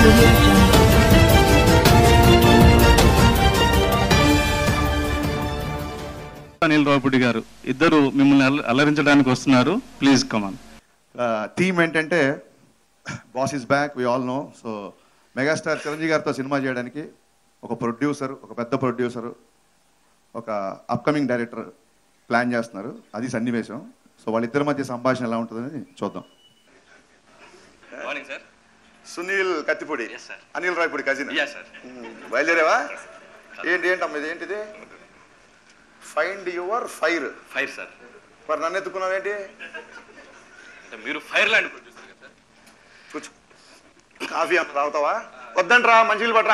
audio jungle. Anil Ravipudi గారు ఇద్దరు మిమ్మల్ని అల- అలరించడానికి వస్తున్నారు please come on theme boss is back we all know so megastar Chiranjeevi గారితో సినిమా చేయడానికి ఒక ప్రొడ్యూసర్ ఒక పెద్ద ప్రొడ్యూసర్ ఒక అప్కమింగ్ డైరెక్టర్ ప్లాన్ చేస్తున్నారు అది సన్నివేశం సో వాళ్ళిద్దరి మధ్య సంభాషణ ఎలా ఉంటుందని చూద్దాం morning sir Sunil Kattipudi Yes, sir. Anil Rayapudi cousin yeah sir బయలుదేరేవా ఏంటి ఏంటమ్మా ఇది ఏంటిది find your fire fire sir మరి నన్ను ఎత్తుకున్నావేంటి అంటే మీరు ఫైర్ ల్యాండ్ ప్రొడ్యూసర్ కదా సార్ కూర్చో కాఫీ అన్న తాగుతావా వద్దంట్రా మంచినీళ్ళు పట్రా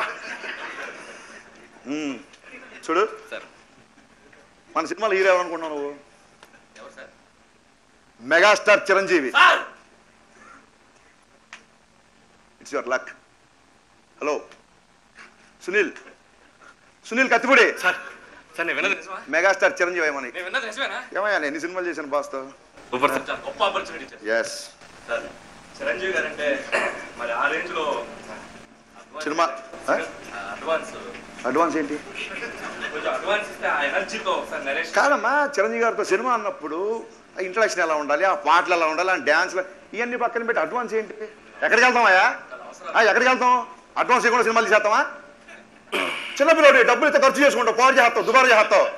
మ్మ్. చూడు సార్ మన సినిమాలో హీరో ఎవరనుకుంటున్నావు నువ్వు ఎవరు sir megastar Chiranjeevi sir it's your luck hello Sunil Sunil Kattipudi sir sir నేను విన్నది నిజమా మెగాస్టార్ చిరంజీవి ఏమని నేను విన్నది నిజమేనా ఏమయ్యా నేను ఎన్ని సినిమాలు చేశాను బాస్తో సూపర్ సార్ చాలా గొప్ప opportunity sir yes sir Chiranjeevi garu అంటే మరి ఆ రేంజ్ లో సినిమా ఆ? అడ్వాన్స్ అడ్వాన్స్ ఏంటి కొంచెం అడ్వాన్స్ ఇస్తే ఆ ఎనర్జీతో సార్ నరేష్ కాదమ్మా చిరంజీవి గారితో సినిమా అన్నప్పుడు ఆ ఇంట్రడక్షన్ ఎలా ఉండాలి ఆ పాటలు ఎలా ఉండాలి ఆ డ్యాన్స్లు ఇవన్నీ పక్కన పెట్టి అడ్వాన్స్ ఏంటి ఎక్కడికి వెళ్తామయ్యా ఆ, ఎక్కడికి వెళ్తాం అడ్వాన్స్ ఇవ్వకుండా సినిమాలు చేస్తామా చిన్నపిల్లడు డబ్బులు ఇస్తే ఖర్చు చేసుకుంటావు పాడు చేస్తావు దుబారా చేస్తావు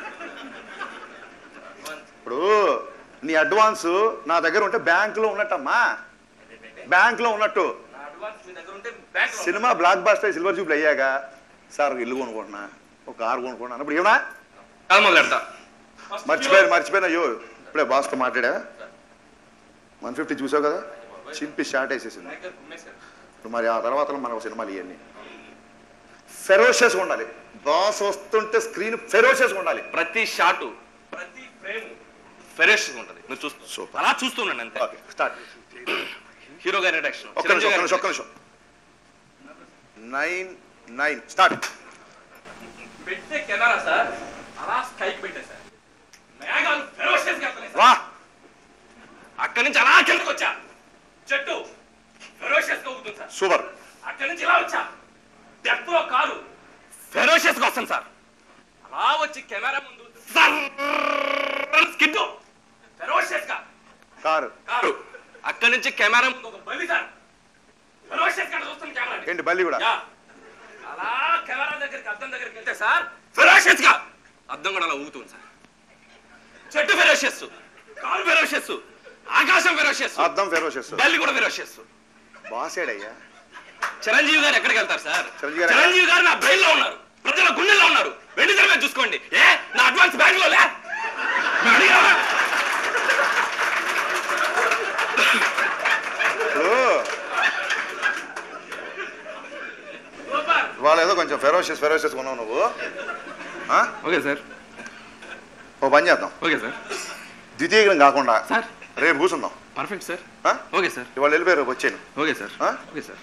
ఇప్పుడు నీ అడ్వాన్స్ నా దగ్గర ఉంటే బ్యాంకులో ఉన్నట్టమ్మా బ్యాంకులో ఉన్నట్టు నా అడ్వాన్స్ మీ దగ్గర ఉంటే bank cinema blockbuster silver jubilee అయ్యాక సార్ ఇల్లు కొనుక్కుంటున్నా ఒక కారు కొనుక్కుంటున్నా అప్పుడు ఏమన్నా కాదు మొదలెడతా మర్చిపోయాను మర్చిపోయినా అయ్యో ఇప్పుడే బాస్తో మాట్లాడా వన్ ఫిఫ్టీ చూసావు కదా చింపి షార్ట్ వేసేసింది ఇప్పుడు మరి ఆ తర్వాత మన సినిమాలు ఇవన్నీ ఫెరోషియస్ ఉండాలి బాస్ వస్తుంటే స్క్రీన్ ఫెరోషియస్ ఉండాలి ప్రతి షాటు ప్రతి ఫ్రేమ్ ఫెరెష్ ఉంటది మీరు చూస్తూ Super. అలా చూస్తున్నాను అంతే ఓకే స్టార్ట్ హీరో గారి ఇంట్రడక్షన్ ఒక్క నిమిషం ఒక్క నిమిషం ఒక్క నిమిషం నైన్ నైన్ స్టార్ట్ పెట్టే కెమెరా సార్ అలా స్కైక్ పెట్టే సార్ మేఘాలు ఫెరోషియస్ గా వెళ్తున్నాయి సార్. వా అక్కడి నుంచి అలా కిందకు వచ్చా చెట్టు ఫెరోషియస్ గా ఊగుతుంది సార్ సూపర్ అక్కడి నుంచి ఇలా వచ్చా డెప్త్ లో కారు ఫెరోషియస్ గా వస్తాను సార్ అలా వచ్చి కెమెరా ముందు స్కిడ్ ఫెరోషియస్ గా కారు కారు అక్కడి నుంచి కెమెరా ముందు ఒక బలి సార్ ఫెరోషియస్ గా చూస్తుంది కెమెరా ఏంటి బల్లి కూడా యా. అలా కెమెరా దగ్గరికి అద్దం దగ్గరికి వెళ్తే సార్ ఫెరోషియస్ గా అద్దం కూడా అలా ఊగుతుంది సార్ చెట్టు ఫెరోషియస్ కాలు ఫెరోషియస్ ఆకాశం ఫెరోషియస్ అర్థం ఫెరోషియస్ బల్లి కూడా ఫెరోషియస్ బాసేడయ్యా చిరంజీవి గారు ఎక్కడికి వెళ్తారు సార్ చిరంజీవి గారు చిరంజీవి గారు నా బ్రెయిన్ లో ఉన్నారు ప్రజల గుండెల్లో ఉన్నారు వెండి తెర మీద చూసుకోండి ఏ నా అడ్వాన్స్ బ్యాంక్ లో లే మేము అడిగామా? ఇప్పుడు సూపర్. ఇవాళ ఏదో కొంచెం ఫెరోషియస్ ఫెరోషియస్ ఉన్నావు నువ్వు ఆ? ఓకే సార్ ఓ పని చేద్దాం ఓకే సార్ ద్వితీయం కాకుండా సార్ రేపు కూర్చుందాం పర్ఫెక్ట్ సార్ ఆ? ఓకే సార్ ఇవాళ వెళ్ళిపోయి రేపు వచ్చాను ఓకే సార్ ఆ? ఓకే సార్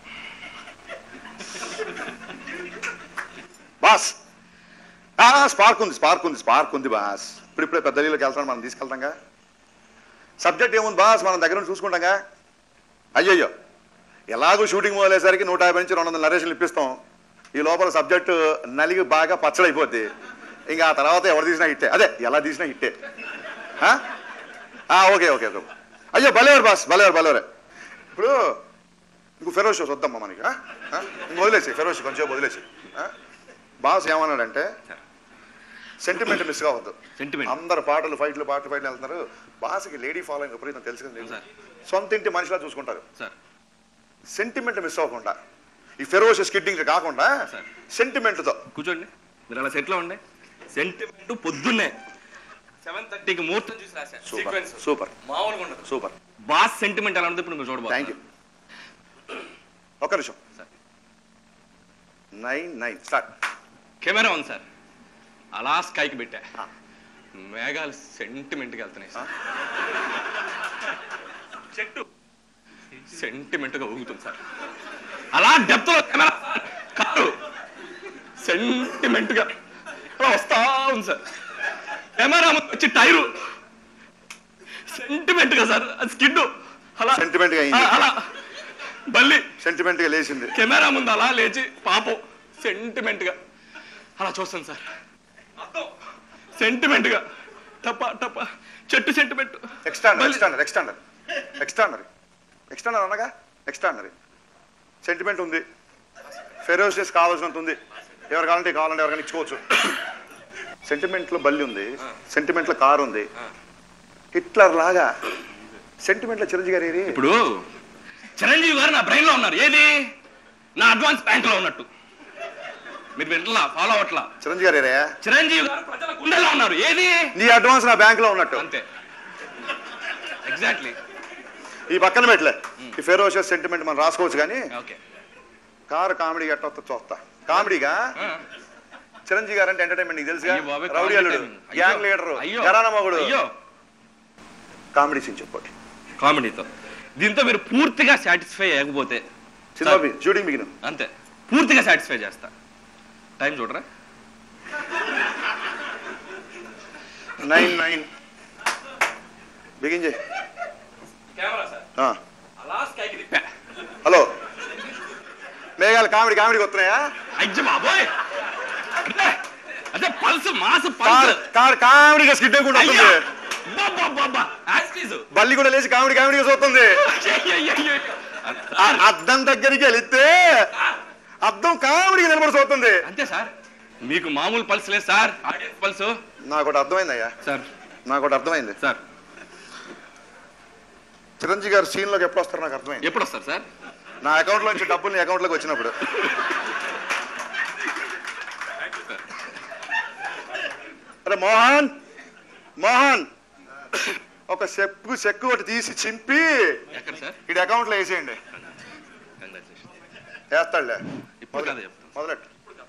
బాస్ ఆ, స్పార్క్ ఉంది స్పార్క్ ఉంది స్పార్క్ ఉంది బాస్ ఇప్పుడు ఇప్పుడే పెద్ద నీళ్ళకి వెళ్తాను మనం తీసుకెళ్తాంగా సబ్జెక్ట్ ఏముంది బాస్ మనం దగ్గర నుంచి చూసుకుంటాంగా అయ్యయ్యో ఎలాగో షూటింగ్ మొదలయ్యేసరికి నూట యాభై నుంచి రెండు వందల నరేషన్లు ఇప్పిస్తాం ఈ లోపల సబ్జెక్టు నలిగి బాగా పచ్చడైపోద్ది ఇంకా ఆ తర్వాత ఎవరు తీసినా హిట్టే అదే ఎలా తీసినా హిట్టే ఆ? ఆ, ఓకే ఓకే ఓకే అయ్యో భలేవారు బాస్ భలేవారు భలేవారే ఇప్పుడు ఇంకో ఫెరోష్ వద్దమ్మా మనకి ఆ? ఆ? ఇంక వదిలేసి ఫెరోష్ కొంచెం వదిలేసి ఆ? బాస్ ఏమన్నాడంటే సెంటిమెంట్ మిస్ కావద్దు Sentiment. అందరు పాటలు ఫైట్లు పాటలు ఫైట్లు వెళ్తున్నారు బాస్కి లేడీ ఫాలోయింగ్ విపరీతం తెలుసు కదా నీకు? సార్. సొంత ఇంటి మనిషిలా చూసుకుంటారు సార్ సెంటిమెంట్ మిస్ అవ్వకుండా ఈ ఫెరోషియస్ కిడ్డింగ్ కాకుండా సార్. సెంటిమెంట్తో కూర్చోండి మీరు అలా సెట్లో ఉండే సెంటిమెంట్ పొద్దున్నే సెవెన్ థర్టీకి ముహూర్తం చూసి రాశారు సూపర్ సీక్వెన్స్ సూపర్ మామూలుగా ఉండదు సూపర్ బాస్ సెంటిమెంట్ ఎలా ఉంటుంది ఇప్పుడు మీరు చూడబోతున్నారు థ్యాంక్ యూ ఒక్క నిమిషం sir. Nine nine start camera ఉంది సార్ అలా స్కైకి పెట్టా ఆ. మేఘాలు సెంటిమెంట్కి వెళ్తున్నాయి సార్ చెట్టు సెంటిమెంట్ గా ఊగుతుంది సార్ అలా డెప్త్ లో కెమెరా సార్. కారు సెంటిమెంట్ గా అలా వస్తా ఉంది సార్ కెమెరా ముందు వచ్చి టైరు సెంటిమెంట్ గా సార్ అది స్కిడ్ అలా Sentiment గా అయింది. ఆ, అలా బల్లి సెంటిమెంట్ గా లేచింది కెమెరా ముందు అలా లేచి పాపం సెంటిమెంట్ గా అలా చూస్తాను సార్ అర్థం సెంటిమెంట్ గా టప టప చెట్టు సెంటిమెంట్ ఎక్స్టాండర్ ఎక్స్టాండర్ ఎక్స్టాండర్ ఎక్స్టాండరీ ఎక్స్టాండర్ అనగా ఎక్స్టాండరీ సెంటిమెంట్ ఉంది ఫెరోసియస్ కావాల్సినంత ఉంది ఎవరు కావాలంటే కావాలంటే ఎవరికైనా ఇచ్చుకోవచ్చు సెంటిమెంట్లో బల్లి ఉంది సెంటిమెంట్లో కారు ఉంది హిట్లర్ లాగా సెంటిమెంట్లో చిరంజీవి గారు ఏరి? ఇప్పుడు చిరంజీవి గారు నా బ్రెయిన్ లో ఉన్నారు ఏది నా అడ్వాన్స్ బ్యాంక్ లో ఉన్నట్టు మీరు వింటలా ఫాలో అవట్లా చిరంజీవి గారు ఏరే? చిరంజీవి గారు ప్రజల గుండెలో ఉన్నారు ఏది నీ అడ్వాన్స్ నా బ్యాంక్ లో ఉన్నట్టు అంతే ఎగ్జాక్ట్లీ ఈ పక్కన పెట్టలే ఈ ఫెరోషియస్ సెంటిమెంట్ మనం రాసుకోవచ్చు కానీ ఓకే కారు కామెడీ ఎట్ట వస్తా చూస్తా కామెడీగా చిరంజీవి గారు అంటే ఎంటర్టైన్మెంట్ నీకు తెలుసుగా రౌడీ అల్లుడు గ్యాంగ్ లీడర్ ఘరానా మగుడు అయ్యో కామెడీ సీన్ చెప్పండి కామెడీతో దీంతో మీరు పూర్తిగా సాటిస్ఫై అయ్యకపోతే సినిమా షూటింగ్ బిగిన అంతే పూర్తిగా సాటిస్ఫై చేస్తా టైం చూడరా నైన్ నైన్ బిగిన్ చేయి కెమెరా సార్ ఆ. అలా స్కైకి తిప్పా హలో మేఘాలు కామెడీ కామెడీకి వస్తున్నాయా అయ్య బాబోయ్ అదే అదే pulse mass car pulse car కామెడీగా స్కిడ్ కూడా అయ్యో వస్తుంది బాబా యాస్టీజ్ బల్లి కూడా లేచి కామెడీ కామెడీగా చూస్తుంది ఆ అద్దం దగ్గరికి వెళితే అద్దం కామెడీగా నిలబడి చూస్తుంది అంతే సార్ మీకు మామూలు పల్స్ లేదు సార్ ఆడియన్స్ పల్స్ నాకు ఒకటి అర్థమైందయ్యా సార్ నాకు ఒకటి అర్థమైంది సార్ చిరంజీవి గారు సీన్ లోకి ఎప్పుడు వస్తారు నాకు అర్థమైంది ఎప్పుడు వస్తారు సార్ నా అకౌంట్ లోంచి డబ్బులు నీ అకౌంట్ లోకి వచ్చినప్పుడు అరే మోహన్ మోహన్ ఒక చెక్కు చెక్కు ఒకటి తీసి చింపి ఎక్కడ సార్ ఇటు అకౌంట్ లో వేసేయండి వేస్తాడులే ఇప్పుడు కదా చెప్తాను మొదలెట్టు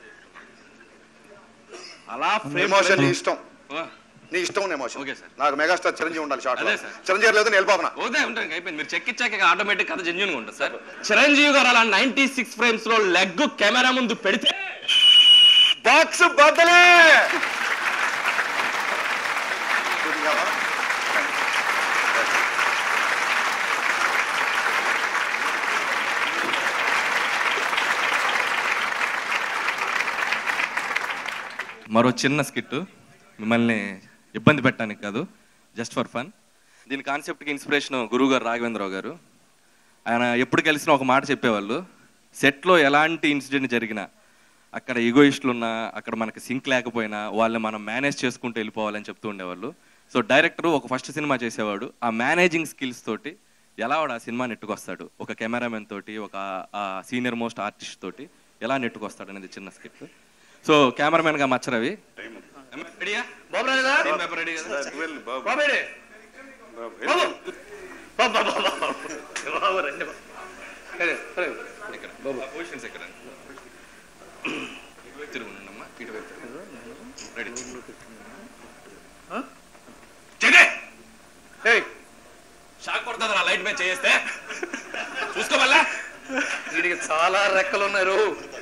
అలా ఫ్రేమ్ ఎమోషన్ నీ ఇష్టం నీ ఇష్టం ఎమోషన్ ఓకే సార్. నాకు మెగాస్టార్ చిరంజీవి ఉండాలి షార్ట్ అదే సార్. చిరంజీవి లేదు నేను వెళ్ళిపోతున్నా ఓదే ఉంటాను అయిపోయింది మీరు చెక్ ఇచ్చాక ఆటోమేటిక్ కథ జెన్యున్ గా ఉంటుంది సార్ చిరంజీవి గారు అలా నైన్టీ సిక్స్ ఫ్రేమ్స్ లో లెగ్ కెమెరా ముందు పెడితే బాక్స్ బద్దలే మరో చిన్న స్కిట్ మిమ్మల్ని ఇబ్బంది పెట్టడానికి కాదు జస్ట్ ఫర్ ఫన్ దీని కాన్సెప్ట్కి ఇన్స్పిరేషన్ గురువు గారు రాఘవేంద్రరావు గారు ఆయన ఎప్పుడు కలిసినా ఒక మాట చెప్పేవాళ్ళు సెట్లో ఎలాంటి ఇన్సిడెంట్ జరిగినా అక్కడ ఈగోయిస్టులు ఉన్నా అక్కడ మనకి సింక్ లేకపోయినా వాళ్ళని మనం మేనేజ్ చేసుకుంటూ వెళ్ళిపోవాలని చెప్తూ ఉండేవాళ్ళు సో డైరెక్టర్ ఒక ఫస్ట్ సినిమా చేసేవాడు ఆ మేనేజింగ్ స్కిల్స్ తోటి ఎలా వాడు ఆ సినిమా నెట్టుకొస్తాడు ఒక కెమెరామెన్ తోటి ఒక సీనియర్ మోస్ట్ ఆర్టిస్ట్ తోటి ఎలా నెట్టుకొస్తాడు అనేది చిన్న స్కిట్ సో కెమెరామెన్ గా మచ్చరవి రెడీయా బాబు రెడీ కదా బాబు రెడీ బాబు బాబు బాబు బాబు బాబు రండి బాబు అదే, అదే, ఇక్కడ బాబు పొజిషన్స్ ఎక్కడ ఇటువైపు తిరుగు ఉండండమ్మా, ఇటువైపు తిరుగు. రెడీ చెడే ఏయ్ షాక్ కొడుతుంది నా లైట్ మీద చేస్తే చూసుకోవాలా వీడికి చాలా రెక్కలు ఉన్నారు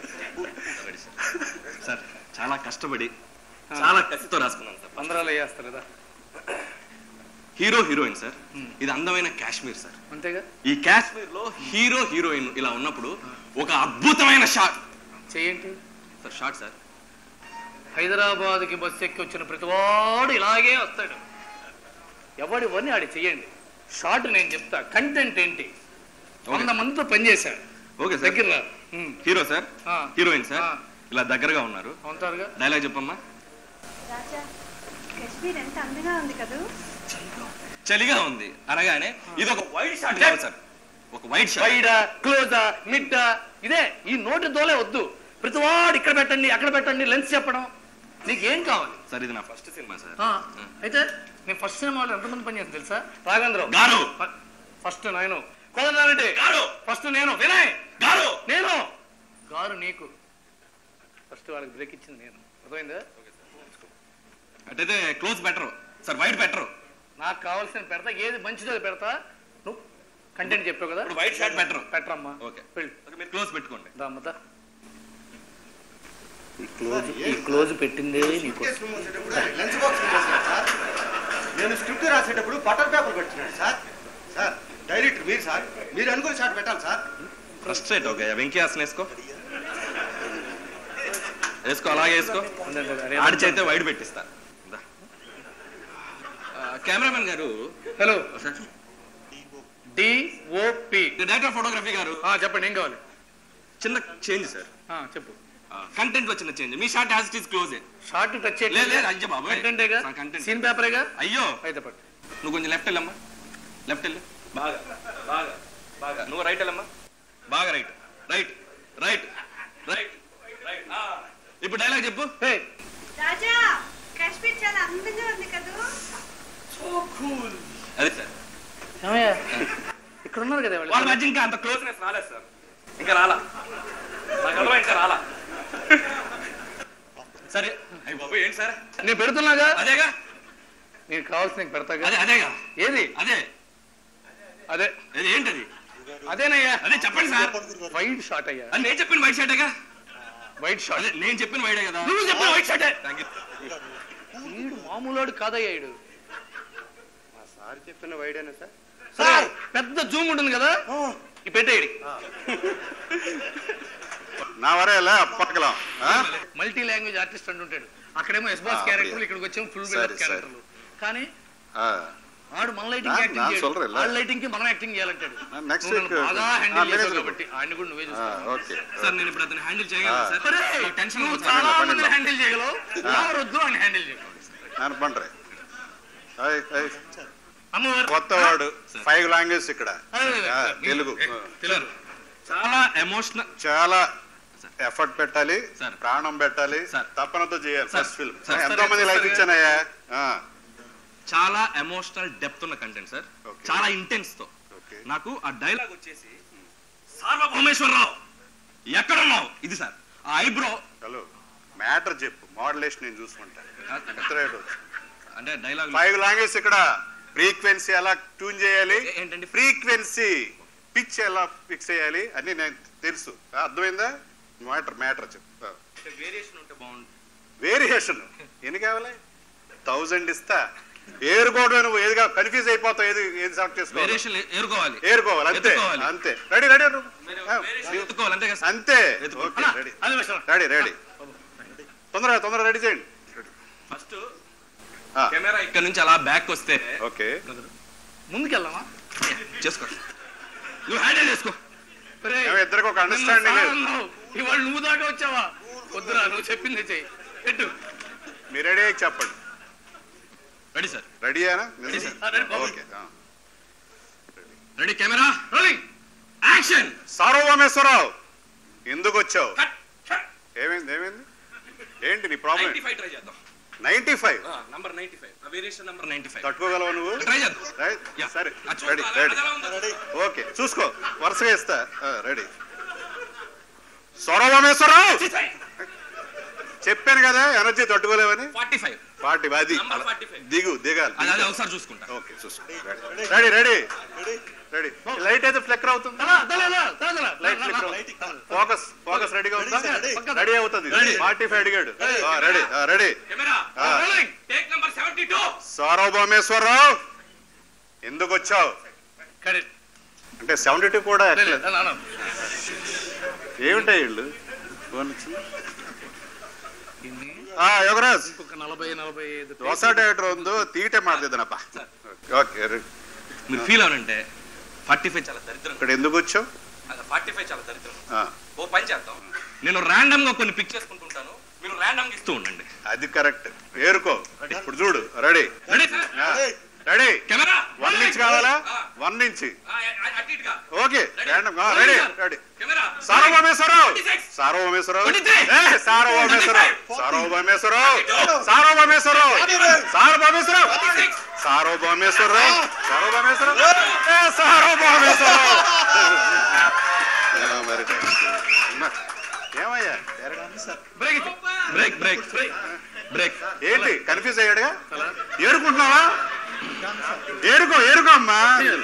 సార్ చాలా కష్టపడి చాలా కసితో రాసుకున్నాను సార్ అందరాలు వేస్తారు కదా హీరో హీరోయిన్ సార్ ఇది అందమైన కాశ్మీర్ సార్ అంతేగా ఈ కాశ్మీర్ లో హీరో హీరోయిన్ ఇలా ఉన్నప్పుడు ఒక అద్భుతమైన షాట్ చేయండి సార్ షాట్ సార్ హైదరాబాద్కి బస్సు ఎక్కి వచ్చిన ప్రతివాడు ఇలాగే వస్తాడు ఎవడివన్నీ ఆడి చెయ్యండి షార్ట్ నేను చెప్తా కంటెంట్ ఏంటి వంద మందితో పనిచేశాడు ఓకే సార్ దగ్గర రా. ఉమ్, హీరో సార్ ఆ. హీరోయిన్ సార్ ఆ. ఇలా దగ్గరగా ఉన్నారు ఉంటారుగా డైలాగ్ చెప్పమ్మా రాజా కశ్మీర్ ఎంత అందంగా ఉంది కదూ చలిగా ఉంది అనగానే ఇది ఒక వైట్ షాట్ కావాలి సార్ ఒక వైట్ షాట్ వైడా క్లోజా మిడ్డా ఇదే ఈ నోటి దోలే వద్దు ప్రతివాడు ఇక్కడ పెట్టండి అక్కడ పెట్టండి లెన్స్ చెప్పడం నీకేం కావాలి సార్ ఇది నా ఫస్ట్ సినిమా సార్ ఆ, అయితే నేను ఫస్ట్ సినిమాలో ఎంతమంది పనిచేస్తాను తెలుసా రాఘవేంద్రరావు గారు ఫ- ఫస్ట్ నేను కోదండారెడ్డి గారు ఫస్ట్ నేను వినయ్ గారు నేను గారు నీకు ఫస్ట్ వాళ్ళకి బ్రేక్ ఇచ్చింది నేను అర్థమైందా అటైతే close better sir wide better నాకు కావాల్సిన పెడతా ఏది మంచిదో అది పెడతా నువ్వు కంటెంట్ చెప్పావు కదా ఇప్పుడు వైట్ షాట్ బెటర్ పెట్టరమ్మా ఓకే వెళ్ళు ఓకే మీరు క్లోజ్ పెట్టుకోండి దామ్మత ఈ క్లోజ్ ఈ క్లోజ్ పెట్టిందే నీకు లంచ్ బాక్స్ ఉంచేసాడు సార్ నేను స్క్రిప్ట్ రాసేటప్పుడు బటర్ పేపర్ పెట్టినాడు సార్ సార్ డైరెక్టర్ మీరు సార్ మీరు అనుకుని షాట్ పెట్టాలి sir first right okay Venky ఆసన వేసుకో వేసుకో అలాగే వేసుకో ఆడిచి అయితే వైడ్ పెట్టిస్తా దా. ఆ, cameraman garu hello sir DOP director photography garu చెప్పండి ఏం కావాలి చిన్న చేంజ్ సార్ ఆ, చెప్పు కంటెంట్ లో చిన్న చేంజ్ మీ shot as it is close shot touch లేదు, లేదు, అయ్యో బాబోయ్. కంటెంటేగా ఆ, content. సీన్ పేపరేగా అయ్యో అయితే పట్టు నువ్వు కొంచెం లెఫ్ట్ వెళ్ళమ్మా లెఫ్ట్ వెళ్ళు బాగా బాగా బాగా నువ్వు రైట్ వెళ్ళమ్మా బాగా right right right right right ఇప్పుడు డైలాగ్ చెప్పు హే రాజా కాశ్మీర్ చాలా అందంగా ఉంది కదా అదే సార్ ఏమయ్యా ఇక్కడ ఉన్నారు కదా వాళ్ళ వాళ్ళు మధ్య ఇంకా అంత క్లోజ్నెస్ రాలేదు సార్ ఇంకా రాలా నాకు అర్థం ఇంకా రాలా సరే అయ్యి బాబు ఏంటి సార్ నేను పెడుతున్నాగా అదేగా నేను కావాల్సిన నీకు పెడతాగా అదే అదేగా ఏది అదే అదే అది ఏంటది అదేనయ్యా అదే చెప్పండి సార్ వైట్ షాట్ అయ్యా అది నేను చెప్పిన వైట్ షర్టేగా వైట్ షాట్ అదే నేను చెప్పిన వైడే కదా నువ్వు చెప్పిన white shirt ఏ. థ్యాంక్ యూ ఈడు మామూలోడు కాదయ్యా ఈడు సార్ చెప్పిన వైడేనా సార్ సార్ పెద్ద జూమ్ ఉంటుంది కదా ఈ పెట్టేయడి నా వరేలా పక్కలం మల్టీ లాంగ్వేజ్ ఆర్టిస్ట్ అంటుంటాడు అక్కడేమో ఎస్బాస్ ఆ, క్యారెక్టర్లు அப்படியா? ఇక్కడికి వచ్చేమో ఫుల్ సరే, బిల్డప్ సరే. క్యారెక్టర్లు కానీ ఆడు మన లైటింగ్ నా- యాక్టింగ్ నా చేయడు சொல்றேன்ல. వాళ్ళ లైటింగ్ కి మనం యాక్టింగ్ చేయాలంటాడు ఆ, next నువ్వు నన్ను week, బాగా ఆ, హ్యాండిల్ చేసావు manager కాబట్టి ఆయన కూడా నువ్వే చూస్తావు ఓకే సార్ నేను ఇప్పుడు అతను హ్యాండిల్ చేయగలను సార్ అరే, టెన్షన్ నువ్వు అవుతుంది. చాలా పని మందిని లేదు. హ్యాండిల్ చేయగలవు ఎవరు వద్దు అని హ్యాండిల్ చేయగలవు నేను పండ్రే అమ్మవారు కొత్తవాడు ఫైవ్ లాంగ్వేజ్ ఇక్కడ అదే, ఆ, తెలుగు తెలుగు చాలా ఎమోషనల్ చాలా ఎఫర్ట్ పెట్టాలి సార్. ప్రాణం పెట్టాలి సార్. తపనతో చేయాలి సార్. First film sir. ఎంతో మంది లైఫ్ ఇచ్చానయ్యా ఆ, చాలా ఎమోషనల్ డెప్త్ ఉన్న కంటెంట్ సార్ Okay. చాలా ఇంటెన్స్ తో ఓకే నాకు ఆ డైలాగ్ వచ్చేసి సార్వభౌమేశ్వరరావు ఎక్కడున్నావు ఇది సార్ ఆ ఐబ్రో హలో మ్యాటర్ చెప్పు మోడలేషన్ నేను చూసుకుంటాను అంటే డైలాగ్ ఫైవ్ లాంగ్వేజ్ ఇక్కడ ఫ్రీక్వెన్సీ ఎలా ట్యూన్ చేయాలి ఏ- ఏంటండి? ఫ్రీక్వెన్సీ పిచ్ ఎలా ఫిక్స్ చేయాలి అని నేను తెలుసు ఆ, అర్థమైందా మ్యాటర్ మ్యాటర్ చెప్పు వేరియేషన్ ఉంటే బాగుంది వేరియేషన్ ఎన్ని కావాలి థౌజండ్ ఇస్తా ఏరుకోవడం నువ్వు ఏది కన్ఫ్యూజ్ అయిపోతావు ఏది ఏది సెలెక్ట్ చేసుకోవాలి వేరియేషన్ ఏరుకోవాలి ఏరుకోవాలి అంతే ఎత్తుకోవాలి. అంతే రెడీ రెడీ వేరియేషన్ ఎత్తుకోవాలి అంతే కదా సార్? అంతే ఎత్తుకో. ఓకే రెడీ అది విషయం రెడీ రెడీ తొందరగా తొందరగా రెడీ చేయండి ఫస్ట్ ఆ. కెమెరా ఇక్కడ నుంచి అలా బ్యాక్ వస్తే ఓకే ముందుకెళ్దామా చేసుకో నువ్వు హ్యాండిల్ చేసుకో ఒరేయ్, ఏమో ఇద్దరికి ఒక అండర్స్టాండింగ్ నిన్న సార్ అన్నావు. ఇవాళ నువ్వు దాకా వచ్చావా వద్దురా నువ్వు చెప్పింది చెయ్యి పెట్టు మీరు రెడీ అయ్యి చెప్పండి రెడీ సార్ రెడీయేనా రెడీ సార్. ఆ, రెడీ, బాబు. Okay ready camera rolling action Sarvabhoumeswararao ఎందుకు వచ్చావు ఏమైంది ఏమైంది ఏంటి నీ ప్రాబ్లం నైన్టీ ఫైవ్ ట్రై చేద్దాం ninety five number ninety five variation number ninety five తట్టుకోగలవా నువ్వు ట్రై చేద్దాం రైట్ Yeah. సరే అది చూసుకో, రెడీ అలా- రెడీ అది ఎలా ఉందో. ఓకే చూసుకో వరుసగా ఇస్తా రెడీ సౌరభమేశ్వరరావు చెప్పాను కదా ఎనర్జీ తట్టుకోలేవని ఫార్టీ ఫైవ్ పార్టీ అది Number 45. దిగు దిగాలి అది అది ఒకసారి చూసుకుంటా ఓకే చూసుకో రెడీ రెడీ రెడీ లైట్ అయితే ఫ్లెక్కర్ అవుతుంది తలా, తలా, తలా, తలా, తలా. లైట్ ఫ్లిక్కర్ ఫోకస్ ఫోకస్ రెడీగా ఉందా పక్కన. రెడీ అవుతుంది Ready. ఫార్టీ ఫైవ్ అడిగాడు రెడీ రెడీ కెమెరా ఆ. Rolling take number seventy two Sarvabhoumeswararao ఎందుకు వచ్చావు కరెక్ట్ అంటే సెవెంటీ టూ కూడా లేదు, లేదు, అలా అను. ఏమిటాయి వీళ్ళు ఫోన్ వచ్చింది ఇన్ని ఆ, యోగరాజ్ ఇంకొక నలభై నలభై ఐదు ಹೊಸ ಡೈರೆಕ್ಟರ್ ಒಂದು ತೀಟೆ ಮಾಡ್ತಿದ್ದಾನಪ್ಪ ఓకే రెడీ. మీరు ఫీల్ అవనంటే ఫార్టీ ఫైవ్ చాలా దరిద్రం ఇక్కడ ఎందుకు వచ్చావు ఫార్టీ ఫైవ్ చాలా దరిద్రం ఆ, ఓ పని చేద్దాం నేను ర్యాండమ్ గా కొన్ని పిక్ చేసుకుంటుంటాను మీరు ర్యాండమ్ గా ఇస్తూ ఉండండి అది కరెక్ట్ ఏరుకో ఇప్పుడు చూడు ready ready sir ready camera one inch కావాలా వన్ ఇంచ్ అటు ఇటుగా okay random ready ready camera Sarvabhoumeswararao 26. Sarvabhoumeswararao 23. ఏ, సార్వభౌమేశ్వరరావు సార్వభౌమేశ్వరరావు సార్వభౌమేశ్వరరావు సార్వభౌమేశ్వరరావు సార్వభౌమేశ్వరరావు సార్వభౌమేశ్వరరావు ఏ, సార్వభౌమేశ్వరరావు ఆ, మరి ఏమయ్యా బ్రేక్ ఇచ్చి. బ్రేక్ బ్రేక్ బ్రేక్ ఏంటి కన్ఫ్యూజ్ అయ్యాడుగా ఏరుకుంటున్నావా ఏరుకో ఏరుకో అమ్మా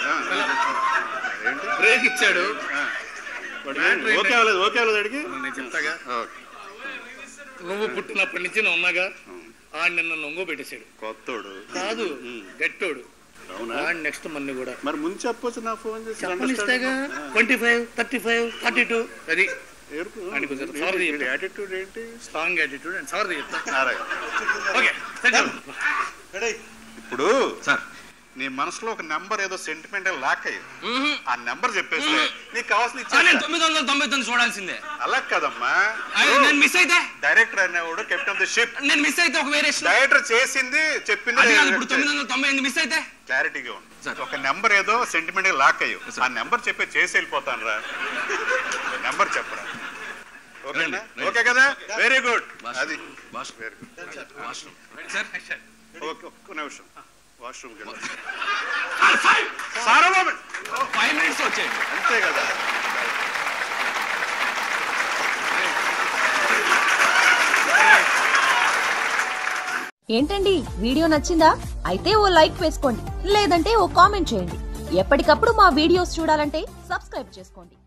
ఏంటి బ్రేక్ ఇచ్చాడు ఓకే అవ్వలేదు ఓకే అవ్వలేదు అడిగి నేను చెప్తాగా ఓకే. నువ్వు పుట్టినప్పటి నుంచి నేను ఉన్నాగా ఆ నిన్న నొంగో పెట్టేశాడు కొత్తోడు కాదు గట్టోడు అవునా నెక్స్ట్ మన్ని కూడా మరి ముందు చెప్పొచ్చు నా ఫోన్ చేసి చెప్పనిస్తాగా twenty five thirty five thirty two అది అని కొంచెం sorry చెప్పు. యాటిట్యూడ్ ఏంటి స్ట్రాంగ్ యాటిట్యూడ్ అండ్ సారీ చెప్తా నారాయణ. ఓకే ఇప్పుడు సార్ నీ మనసులో ఒక నెంబర్ ఏదో సెంటిమెంటల్ లాక్ అయ్యి ఆ నెంబర్ చెప్పేస్తే నీకు కావాల్సిన నేను ఇచ్చేస్తా. తొమ్మిది వందల తొంభై తొమ్మిది చూడాల్సిందే అలా కదమ్మా అయ్యో, నేను మిస్ అయితే డైరెక్టర్ అనేవాడు కెప్టెన్ ఆఫ్ ద షిప్ నేను మిస్ అయితే ఒక వేరే డైరెక్టర్ చేసింది చెప్పింది అది కాదు ఇప్పుడు తొమ్మిది వందల తొంభై ఎనిమిది మిస్ అయితే క్లారిటీగా ఉంది సరే. ఒక నెంబర్ ఏదో సెంటిమెంట్ లాక్ అయ్యో సరే. ఆ నెంబర్ చెప్పే చేసి వెళ్ళిపోతాను రా నెంబర్ చెప్పరా ఓకేనా రండి, రండి. ఓకే కదా వెరీ గుడ్ వాష్రూమ్. అది washroom. Very good washroom. Sir okay ఒక్క నిమిషం వాష్రూమ్ ఫైవ్ సారబాబు ఫైవ్ మినిట్స్ వచ్చేయండి అంతే కదా ఏంటండి వీడియో నచ్చిందా అయితే ఓ లైక్ వేసుకోండి లేదంటే ఓ కామెంట్ చేయండి ఎప్పటికప్పుడు మా వీడియోస్ చూడాలంటే సబ్స్క్రైబ్ చేసుకోండి